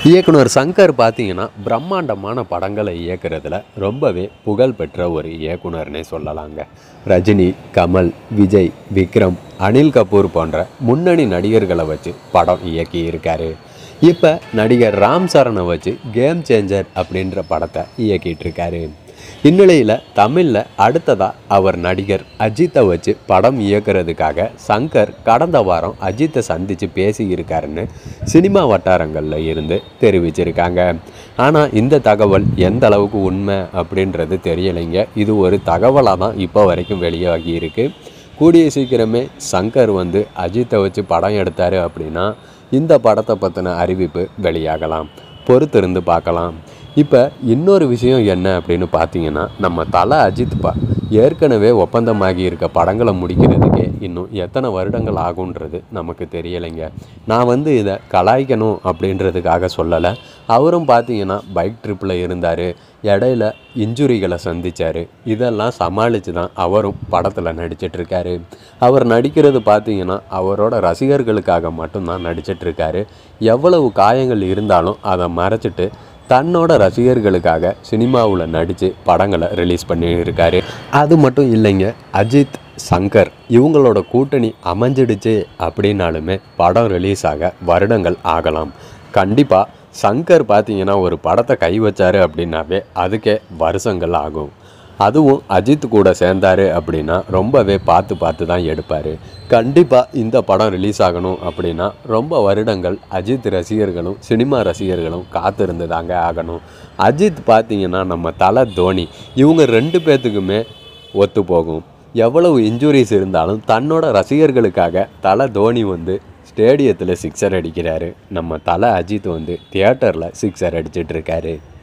இயக்குனர் சங்கர் பார்த்தீங்கன்னா பிரம்மாண்டமான படங்களை இயக்குறதுல ரொம்பவே புகழ் பெற்ற ஒரு இயக்குனர்னே சொல்லலாங்க ரஜினி கமல் விஜய் விக்ரம் அனில் கபூர் போன்ற முன்னணி நடிகர்களை வச்சு படம் இயக்கி இருக்காரு இப்போ நடிகர் ராம் சரணை வச்சு கேம் சேஞ்சர் அப்படின்ற படத்தை இயக்கிட்டு இருக்காரு இந்நிலையில் தமிழில் அடுத்ததாக அவர் நடிகர் அஜித்தை வச்சு படம் இயக்குறதுக்காக சங்கர் கடந்த வாரம் அஜித்தை சந்தித்து பேசியிருக்காருன்னு சினிமா வட்டாரங்களில் இருந்து தெரிவிச்சிருக்காங்க ஆனால் இந்த தகவல் எந்த அளவுக்கு உண்மை அப்படின்றது தெரியலைங்க இது ஒரு தகவலாக தான் இப்போ வரைக்கும் வெளியாகி இருக்கு கூடிய சீக்கிரமே சங்கர் வந்து அஜித்தை வச்சு படம் எடுத்தார் அப்படின்னா இந்த படத்தை பற்றின அறிவிப்பு வெளியாகலாம் பொறுத்திருந்து பார்க்கலாம் இப்போ இன்னொரு விஷயம் என்ன அப்படின்னு பார்த்தீங்கன்னா நம்ம தலை அஜித் பா ஏற்கனவே ஒப்பந்தமாகி இருக்க படங்களை முடிக்கிறதுக்கே இன்னும் எத்தனை வருடங்கள் ஆகுன்றது நமக்கு தெரியலைங்க நான் வந்து இதை கலாய்க்கணும் அப்படின்றதுக்காக சொல்லலை அவரும் பார்த்தீங்கன்னா பைக் ட்ரிப்பில் இருந்தார் இடையில இன்ஜுரிகளை சந்திச்சார் இதெல்லாம் சமாளித்து தான் அவரும் படத்தில் நடிச்சிட்ருக்காரு அவர் நடிக்கிறது பார்த்தீங்கன்னா அவரோட ரசிகர்களுக்காக மட்டும்தான் நடிச்சிட்ருக்காரு எவ்வளவு காயங்கள் இருந்தாலும் அதை மறைச்சிட்டு தன்னோட ரசிகர்களுக்காக சினிமாவில் நடித்து படங்களை ரிலீஸ் பண்ணியிருக்காரு அது மட்டும் இல்லைங்க அஜித் சங்கர் இவங்களோட கூட்டணி அமைஞ்சிடுச்சு அப்படின்னாலுமே படம் ரிலீஸ் ஆக வருடங்கள் ஆகலாம் கண்டிப்பாக சங்கர் பார்த்தீங்கன்னா ஒரு படத்தை கை வச்சாரு அப்படின்னாவே அதுக்கே வருஷங்கள் ஆகும் அதுவும் அஜித் கூட சேர்ந்தாரு அப்படின்னா ரொம்பவே பார்த்து பார்த்து தான் எடுப்பார் கண்டிப்பாக இந்த படம் ரிலீஸ் ஆகணும் அப்படின்னா ரொம்ப வருடங்கள் அஜித் ரசிகர்களும் சினிமா ரசிகர்களும் காத்திருந்து தாங்க ஆகணும் அஜித் பார்த்தீங்கன்னா நம்ம தலை தோனி இவங்க ரெண்டு பேர்த்துக்குமே ஒத்து போகும் எவ்வளவு இன்ஜுரிஸ் இருந்தாலும் தன்னோட ரசிகர்களுக்காக தலை தோனி வந்து ஸ்டேடியத்தில் சிக்ஸர் அடிக்கிறாரு நம்ம தலை அஜித் வந்து தியேட்டரில் சிக்ஸர் அடிச்சிட்டு இருக்காரு